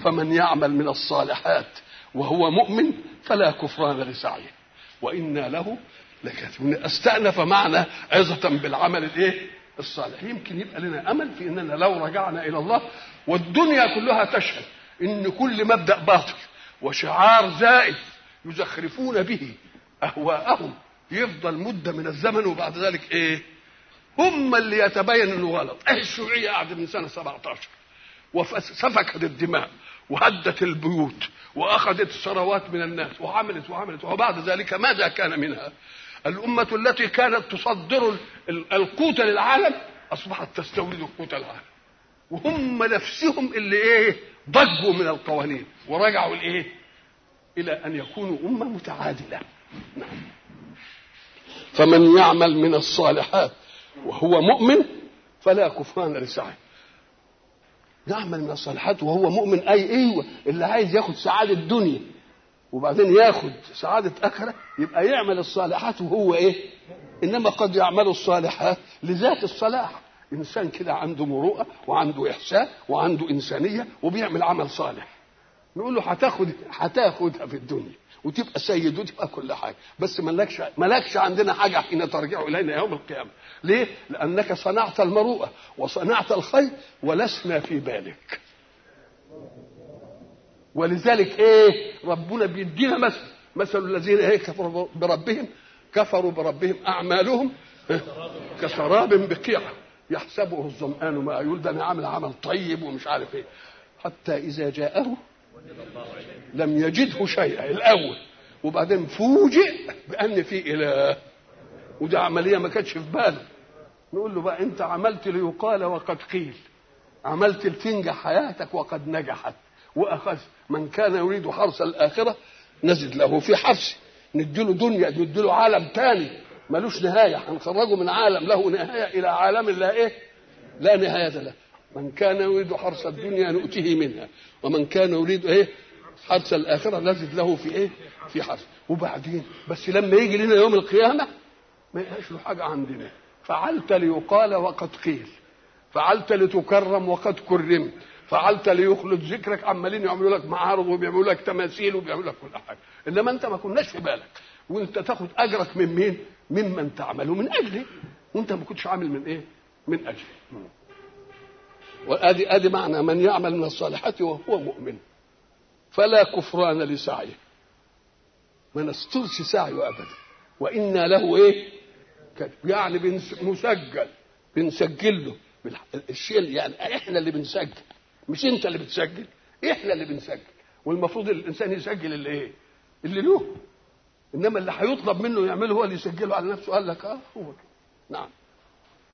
فمن يعمل من الصالحات وهو مؤمن فلا كفران لسعيه وإنا له لكاتبون استأنف معنى عظة بالعمل الايه الصالح يمكن يبقى لنا امل في اننا لو رجعنا الى الله والدنيا كلها تشهد ان كل مبدا باطل وشعار زائف يزخرفون به اهواءهم يفضل مده من الزمن وبعد ذلك ايه هم اللي يتبين انه غلط اهي الشيوعيه قعدت من سنه 17 وسفكت الدماء وهدت البيوت واخذت الثروات من الناس وعملت وعملت وبعد ذلك ماذا كان منها؟ الأمة التي كانت تصدر القوت للعالم أصبحت تستورد قوت العالم وهم نفسهم اللي إيه ضجوا من القوانين ورجعوا الإيه إلى أن يكونوا أمة متعادلة نعم فمن يعمل من الصالحات وهو مؤمن فلا كفران لسعيه يعمل من الصالحات وهو مؤمن أي أيوة اللي عايز ياخد سعادة الدنيا وبعدين ياخد سعادة آخرة يبقى يعمل الصالحات وهو إيه؟ إنما قد يعمل الصالحات لذات الصلاح إنسان كده عنده مروءة وعنده إحسان وعنده إنسانية وبيعمل عمل صالح نقول له هتاخد هتاخدها في الدنيا وتبقى سيد وتبقى كل حاجة بس مالكش مالكش عندنا حاجة حين ترجع إلينا يوم القيامة ليه؟ لأنك صنعت المروءة وصنعت الخير ولسنا في بالك ولذلك ايه ربنا بيدينا مثل مثل الذين ايه كفروا بربهم كفروا بربهم اعمالهم كسراب بقيعه يحسبه الظمآن ما يقول ده انا عامل عمل طيب ومش عارف ايه حتى اذا جاءه لم يجده شيئا الاول وبعدين فوجئ بان في اله ودي عمليه ما كانتش في باله نقول له بقى انت عملت ليقال وقد قيل عملت لتنجح حياتك وقد نجحت واخذ من كان يريد حرث الاخره نزد له في حرثه نديله دنيا نديله عالم تاني ملوش نهايه هنخرجه من عالم له نهايه الى عالم لا ايه لا نهايه له من كان يريد حرث الدنيا نؤتيه منها ومن كان يريد ايه حرث الاخره نزد له في ايه في حرث وبعدين بس لما يجي لنا يوم القيامه ما يبقاش له حاجه عندنا فعلت ليقال وقد قيل فعلت لتكرم وقد كرمت فعلت ليخلد ذكرك عمالين يعملوا لك معارض وبيعملوا لك تماثيل وبيعملوا لك كل حاجه انما انت ما كناش في بالك وانت تاخد اجرك من مين؟ ممن تعمل من اجله وانت ما كنتش عامل من ايه؟ من اجله وادي ادي معنى من يعمل من الصالحات وهو مؤمن فلا كفران لسعيه ما نسترش سعيه ابدا وانا له ايه؟ يعني بنس مسجل بنسجل له الشيء يعني احنا اللي بنسجل مش انت اللي بتسجل احنا اللي بنسجل والمفروض الانسان يسجل اللي ايه اللي له انما اللي هيطلب منه يعمله هو اللي يسجله على نفسه قال لك اه هو كده نعم